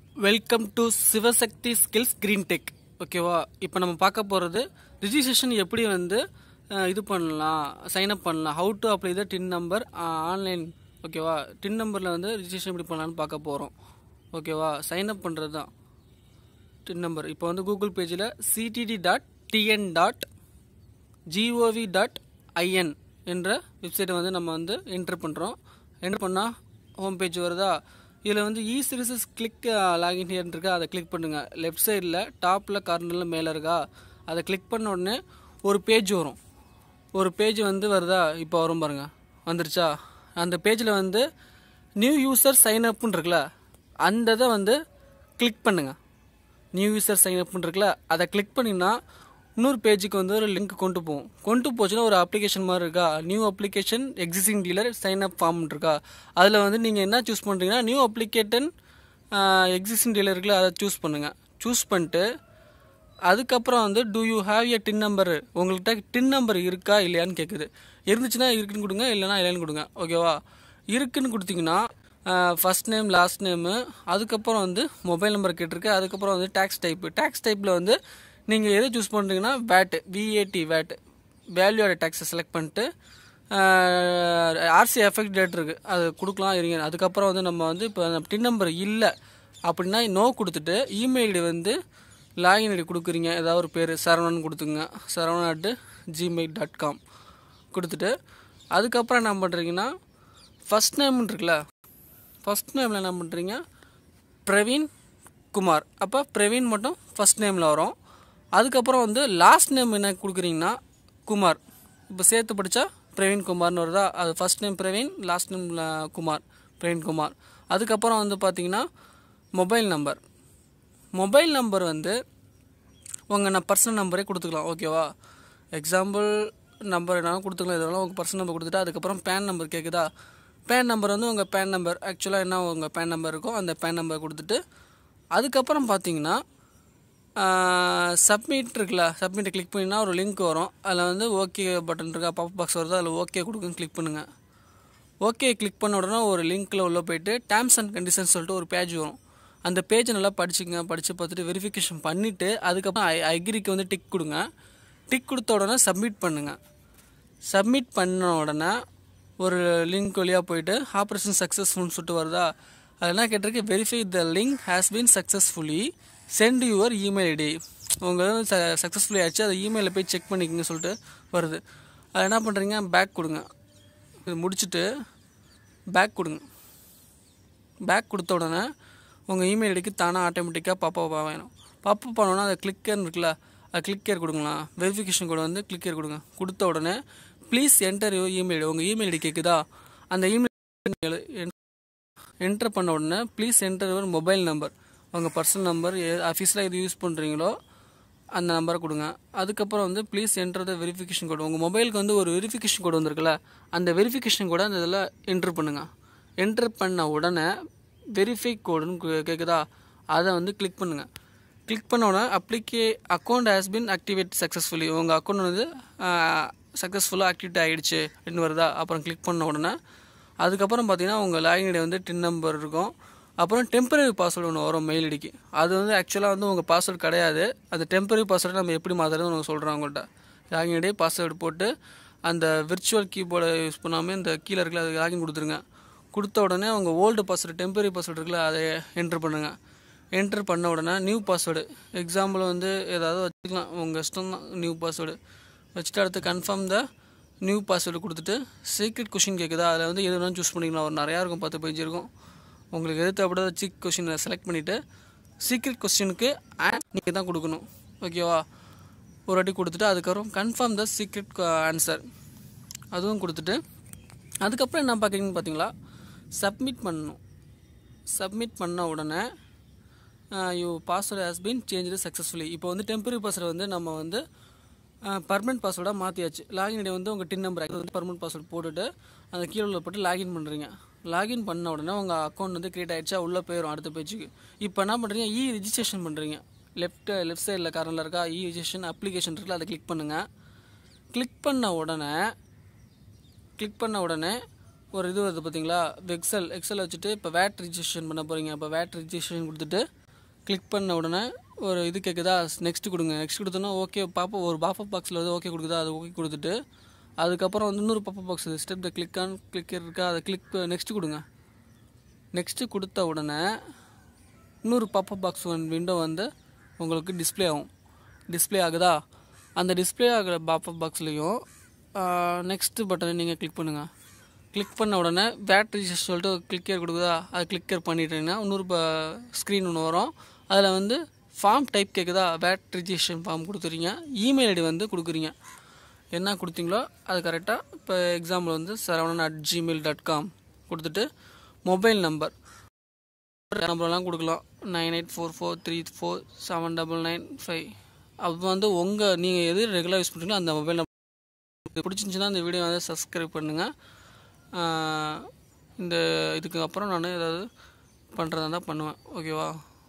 welcome to Sivasakthi skills green tech ஓகேவா இப்போ நம்ம பார்க்க போகிறது ரிஜிஸ்ட்ரேஷன் எப்படி வந்து அஹ், இது பண்ணலாம் சைன் அப் பண்ணலாம் how to apply the TIN number online ஓகேவா டின் நம்பரில் வந்து ரிஜிஸ்ட்ரேஷன் எப்படி பண்ணலாம்னு பார்க்க போகிறோம் ஓகேவா சைன் அப் பண்ணுறது தான் டின் நம்பர் இப்போ வந்து கூகுள் பேஜில் CTD dot TN dot GOV dot IN என்ற வெப்சைட்டை வந்து நம்ம வந்து என்ட்ரு பண்ணுறோம் என்ட்ரு பண்ணால் ஹோம் பேஜ் வருதா இதில் வந்து இ சர்வீசஸ் கிளிக் லாகின் ஹியர்னு இருக்கா அதை கிளிக் பண்ணுங்கள் லெஃப்ட் சைடில் டாப்பில் கார்னரில் மேலே இருக்கா அதை கிளிக் பண்ண உடனே ஒரு பேஜ் வரும் ஒரு பேஜ் வந்து வருதா இப்போ வரும் பாருங்க வந்துருச்சா அந்த பேஜில் வந்து நியூ யூசர் சைன் அப்னு இருக்குல்ல அந்த இதை வந்து கிளிக் பண்ணுங்கள் நியூ யூசர் சைன் அப்னு இருக்குல்ல அதை கிளிக் பண்ணிங்கன்னா இன்னொரு பேஜுக்கு வந்து ஒரு லிங்க் கொண்டு போகும் கொண்டு போச்சுன்னா ஒரு அப்ளிகேஷன் மாதிரி இருக்கா new application existing dealer sign up form இருக்கா அதில் வந்து நீங்கள் என்ன சூஸ் பண்ணுறீங்கன்னா நியூ அப்ளிகேட்டன் எக்ஸிஸ்டிங் டீலர் இருக்குல்ல அதை சூஸ் பண்ணுங்கள் சூஸ் பண்ணிட்டு அதுக்கப்புறம் வந்து do you have a TIN number உங்கள்கிட்ட டின் நம்பர் இருக்கா இல்லையான்னு கேட்குது இருந்துச்சுன்னா இருக்குன்னு கொடுங்க இல்லைன்னா இல்லைன்னு கொடுங்க ஓகேவா இருக்குன்னு கொடுத்தீங்கன்னா ஃபர்ஸ்ட் நேம் லாஸ்ட் நேமு அதுக்கப்புறம் வந்து மொபைல் நம்பர் கேட்டிருக்கு அதுக்கப்புறம் வந்து டேக்ஸ் டைப்பு டேக்ஸ் டைப்பில் வந்து நீங்கள் எதை சூஸ் பண்ணுறீங்கன்னா வேட் விஏடி வேட் வேல்யூட டேக்ஸை செலக்ட் பண்ணிட்டு ஆர்சி எஃபெக்ட் டேட் இருக்குது அது கொடுக்கலாம் இருங்க அதுக்கப்புறம் வந்து நம்ம வந்து இப்போ டின் நம்பர் இல்லை அப்படின்னா நோ கொடுத்துட்டு இமெயில் ஐடி வந்து லாகின் ஐடி கொடுக்குறீங்க ஏதாவது ஒரு பேர் சரவணன் கொடுத்துங்க Saravanan at Gmail dot com கொடுத்துட்டு அதுக்கப்புறம் என்ன பண்ணுறீங்கன்னா ஃபஸ்ட் நேம்னு இருக்குல்ல ஃபஸ்ட் நேமில் என்ன பண்ணுறீங்க பிரவீன் குமார் அப்போ பிரவீன் மட்டும் ஃபஸ்ட் நேமில் வரும் அதுக்கப்புறம் வந்து லாஸ்ட் நேம் என்ன கொடுக்குறீங்கன்னா குமார் இப்போ சேர்த்து படித்தா பிரவீன் குமார்னு வருதா அது first name Praveen last name Kumar Praveen Kumar அதுக்கப்புறம் வந்து பார்த்தீங்கன்னா மொபைல் நம்பர் மொபைல் நம்பர் வந்து உங்கள் நான் பர்சனல் நம்பரே கொடுத்துக்கலாம் ஓகேவா எக்ஸாம்பிள் நம்பர் என்னாலும் கொடுத்துக்கலாம் இதெல்லாம் உங்கள் பர்சனல் நம்பர் கொடுத்துட்டு அதுக்கப்புறம் பேன் நம்பர் கேட்குதா பேன் நம்பர் வந்து உங்கள் பேன் நம்பர் ஆக்சுவலாக என்ன உங்கள் பேன் நம்பர் இருக்கோ அந்த பேன் நம்பர் கொடுத்துட்டு அதுக்கப்புறம் பார்த்தீங்கன்னா சப்மிட் இருக்குல்ல சப்மிட்டை கிளிக் பண்ணினா ஒரு லிங்க் வரும் அதில் வந்து ஓகே பட்டன் இருக்கா பாப் பாக்ஸ் வருது அதில் ஓகே கொடுக்குன்னு கிளிக் பண்ணுங்கள் ஓகே கிளிக் பண்ண உடனே ஒரு லிங்க்கில் உள்ளே போயிட்டு டேர்ம்ஸ் அண்ட் கண்டிஷன்ஸ் சொல்லிட்டு ஒரு பேஜ் வரும் அந்த பேஜை நல்லா படிச்சுங்க படித்து பார்த்துட்டு வெரிஃபிகேஷன் பண்ணிவிட்டு அதுக்கப்புறம் ஐ அக்ரிக்கு வந்து டிக் கொடுங்க டிக் கொடுத்த உடனே சப்மிட் பண்ணுங்கள் சப்மிட் பண்ண உடனே ஒரு லிங்க் வழியாக போயிட்டு ஆப்ரேஷன் சக்ஸஸ்ஃபுல்னு சொல்லிட்டு வருதா அது என்ன கேட்டிருக்கு verify the link has been successfully sent your email ID உங்கள் ச சக்ஸஸ்ஃபுல்லி ஆச்சு அதை இமெயிலில் போய் செக் பண்ணிக்கங்க சொல்லிட்டு வருது அது என்ன பண்ணுறீங்க பேக் கொடுங்க இது முடிச்சுட்டு பேக் கொடுங்க பேக் கொடுத்த உடனே உங்கள் இமெயில் ஐடிக்கு தானாக ஆட்டோமேட்டிக்காக பாப்பா வேணும் பாப்பா பண்ணோன்னா அதை கிளிக்கர் இருக்குல்ல அது கிளிக்கர் கொடுங்களா வெரிஃபிகேஷன் கோடு வந்து கிளிக்கர் கொடுங்க கொடுத்த உடனே ப்ளீஸ் என்டர் யுவர் இமெயில் உங்கள் இமெயில் ஐடி கேட்குதா அந்த இமெயில் என்டர் பண்ண உடனே please enter your mobile number உங்கள் பர்சனல் நம்பர் ஆஃபீஸில் எது யூஸ் பண்ணுறீங்களோ அந்த நம்பரை கொடுங்க அதுக்கப்புறம் வந்து please enter the verification code உங்கள் மொபைலுக்கு வந்து ஒரு வெரிஃபிகேஷன் கோடு வந்திருக்குல்ல அந்த வெரிஃபிகேஷன் கோடை அந்த இதில் என்ட்ரு பண்ணுங்கள் என்ட்ரு பண்ண உடனே வெரிஃபை கோடுன்னு கே- கேட்குதா அதை வந்து கிளிக் பண்ணுங்கள் கிளிக் பண்ண உடனே அப்ளிகே account has been activate successfully உங்கள் அக்கௌண்ட் வந்து சக்ஸஸ்ஃபுல்லாக ஆக்டிவேட் ஆகிடுச்சு அப்படின்னு வருதா அப்புறம் கிளிக் பண்ண உடனே அதுக்கப்புறம் பார்த்தீங்கன்னா உங்கள் லாகின் ஐடி வந்து டின் நம்பர் இருக்கும் அப்புறம் டெம்பரரி பாஸ்வேர்டு ஒன்று வரும் மெயில் ஐடிக்கு அது வந்து ஆக்சுவலாக வந்து உங்கள் பாஸ்வேர்டு கிடையாது அது டெம்பரரி பாஸ்வேர்டு நம்ம எப்படி மாற்றுறது உங்களுக்கு சொல்கிறோம் உங்கள்கிட்ட லாகின் ஐடி பாஸ்வேர்டு போட்டு அந்த விர்ச்சுவல் கீபோர்டை யூஸ் பண்ணாமல் இந்த கீழே இருக்கல அது லாகின் கொடுத்துருங்க கொடுத்த உடனே உங்கள் ஓல்டு பாஸ்வேர்டு டெம்பரரி பாஸ்வேர்டு இருக்குல்ல அதை என்ட்ரு பண்ணுங்கள் என்ட்ரு பண்ண உடனே நியூ பாஸ்வேர்டு எக்ஸாம்பிள் வந்து ஏதாவது வச்சுக்கலாம் உங்கள் இஷ்டம் தான் நியூ பாஸ்வேர்டு வச்சுட்டு அடுத்து கன்ஃபார்ம் த நியூ பாஸ்வேர்டு கொடுத்துட்டு சீக்ரெட் கொஷின் கேட்குதா அதில் வந்து எது வேணாலும் சூஸ் பண்ணிக்கலாம் ஒரு நிறையா இருக்கும் பத்து பேஜ் இருக்கும் உங்களுக்கு எது தேவைப்படுதோ சீக் கொஷினை செலக்ட் பண்ணிவிட்டு சீக்ரெட் கொஸ்டினுக்கு நீங்கள் தான் கொடுக்கணும் ஓகேவா ஒரு வாட்டி கொடுத்துட்டு அதுக்கப்புறம் கன்ஃபார்ம் த சீக்ரெட் ஆன்சர் அதுவும் கொடுத்துட்டு அதுக்கப்புறம் என்ன பார்க்குறீங்கன்னு பார்த்தீங்களா சப்மிட் பண்ணணும் சப்மிட் பண்ண உடனே you password has been change successfully இப்போ வந்து டெம்பரரி பாஸ்வேர்டு வந்து நம்ம வந்து பர்மனெண்ட் பாஸ்வேர்டாக மாற்றியாச்சு லாகின் ஐடி வந்து உங்கள் டின் நம்பர் வந்து பர்மனெண்ட் பாஸ்வேர்டு போட்டுட்டு அந்த கீழே உள்ள போட்டு லாகின் பண்ணுறீங்க லாகின் பண்ண உடனே உங்கள் அக்கௌண்ட் வந்து க்ரியேட் ஆயிடுச்சா உள்ளே போயிடும் அடுத்த பேஜுக்கு இப்போ என்ன பண்ணுறீங்க இ ரிஜிஸ்ட்ரேஷன் பண்ணுறீங்க லெஃப்ட் லெஃப்ட் சைடில் கார்னரில் இருக்கா இ ரிஜிஸ்ட்ரேஷன் அப்ளிகேஷன் இருக்குல்ல அதை கிளிக் பண்ணுங்கள் கிளிக் பண்ண உடனே கிளிக் பண்ண உடனே ஒரு இது வருது பார்த்தீங்களா எக்ஸல் எக்ஸல் வச்சுட்டு இப்போ வேட் ரிஜிஸ்ட்ரேஷன் பண்ண போகிறீங்க இப்போ வேட் ரிஜிஸ்ட்ரேஷன் கொடுத்துட்டு கிளிக் பண்ண உடனே ஒரு இது கேட்குதா நெக்ஸ்ட் கொடுங்க நெக்ஸ்ட் கொடுத்தோன்னா ஓகே பாப்பா ஒரு பாப்பப் பாக்ஸில் வந்து ஓகே கொடுக்குதா அது ஓகே கொடுத்துட்டு அதுக்கப்புறம் வந்து இன்னொரு popup box step the click on click இருக்கா அதை கிளிக் நெக்ஸ்ட் கொடுங்க நெக்ஸ்ட்டு கொடுத்த உடனே இன்னொரு பாப்பப் பாக்ஸ் ஒன் விண்டோ வந்து உங்களுக்கு டிஸ்ப்ளே ஆகும் டிஸ்ப்ளே ஆகுதா அந்த டிஸ்ப்ளே ஆகிற பாப்பப் பாக்ஸ்லேயும் நெக்ஸ்ட்டு பட்டனை நீங்கள் கிளிக் பண்ணுங்கள் கிளிக் பண்ண உடனே பேட்ரி சொல்லிட்டு கிளிக்கர் கொடுக்குதா அது கிளிக்கர் பண்ணிட்டீங்கன்னா இன்னொரு ஸ்க்ரீன் ஒன்று வரும் அதில் வந்து ஃபார்ம் டைப் கேட்குதா பேட் ரிஜிஸ்ட்ரேஷன் ஃபார்ம் கொடுத்துறீங்க இமெயில் ஐடி வந்து கொடுக்குறீங்க என்ன கொடுத்தீங்களோ அது கரெக்டாக இப்போ எக்ஸாம்பிள் வந்து Saravanan at Gmail dot com கொடுத்துட்டு மொபைல் நம்பர் நம்பர்லாம் கொடுக்கலாம் nine eight four four three four seven double nine five அப்போ வந்து உங்கள் நீங்கள் எது ரெகுலராக யூஸ் பண்ணுறீங்களோ அந்த மொபைல் நம்பர் பிடிச்சிருந்துச்சின்னா இந்த வீடியோ வந்து சப்ஸ்கிரைப் பண்ணுங்கள் இந்த இதுக்கு அப்புறம் நான் ஏதாவது பண்ணுறதா இருந்தால் பண்ணுவேன் ஓகேவா